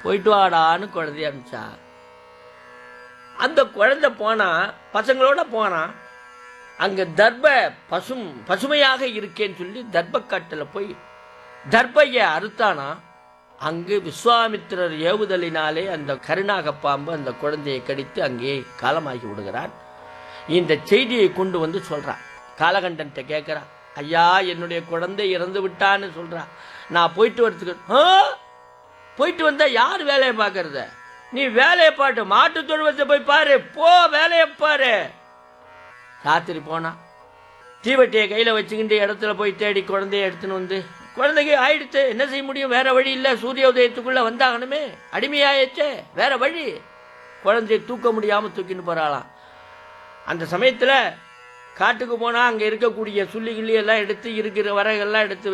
போயிட்டு வாடான்னு குழந்தைய அனுப்பிச்சா அந்த குழந்தை போனா பசங்களோட போனான் அங்க தர்ப பசும் பசுமையாக இருக்கேன்னு சொல்லி தர்பக்காட்டில் போய் தர்பையை அறுத்தானா அங்கு விஸ்வாமித்திரர் ஏவுதலினாலே அந்த கருணாக பாம்பு அந்த குழந்தையை கடித்து அங்கே காலமாகி விடுகிறான் இந்த செய்தியை கொண்டு வந்து சொல்றான் காலகண்டன்ட்ட கேட்கிறான் ஐயா என்னுடைய குழந்தை இறந்து விட்டான்னு சொல்றான் நான் போயிட்டு வரதுக்கு "ஆ? போயிட்டு வந்தா யார் வேலையை பார்க்கறது நீ வேலையை பாட்டு மாட்டு தொழுவத்தை போய் பாரு போ வேலையை பாரு ராத்திரி போனா தீவட்டியை கையில வச்சுக்கிட்டு இடத்துல போய் தேடி குழந்தைய எடுத்துன்னு வந்து குழந்தைக்கு ஆயிடுச்சு என்ன செய்ய முடியும் வேற வழி இல்ல சூரிய உதயத்துக்குள்ள வந்தாகணுமே அடிமையாயிடுச்சே வேற வழி குழந்தைய தூக்க முடியாம தூக்கின்னு போறாளாம் அந்த சமயத்துல காட்டுக்கு போனா அங்க இருக்கக்கூடிய சுள்ளி கிள்ளி எல்லாம் எடுத்து இருக்கிற வரைகள்லாம் எடுத்து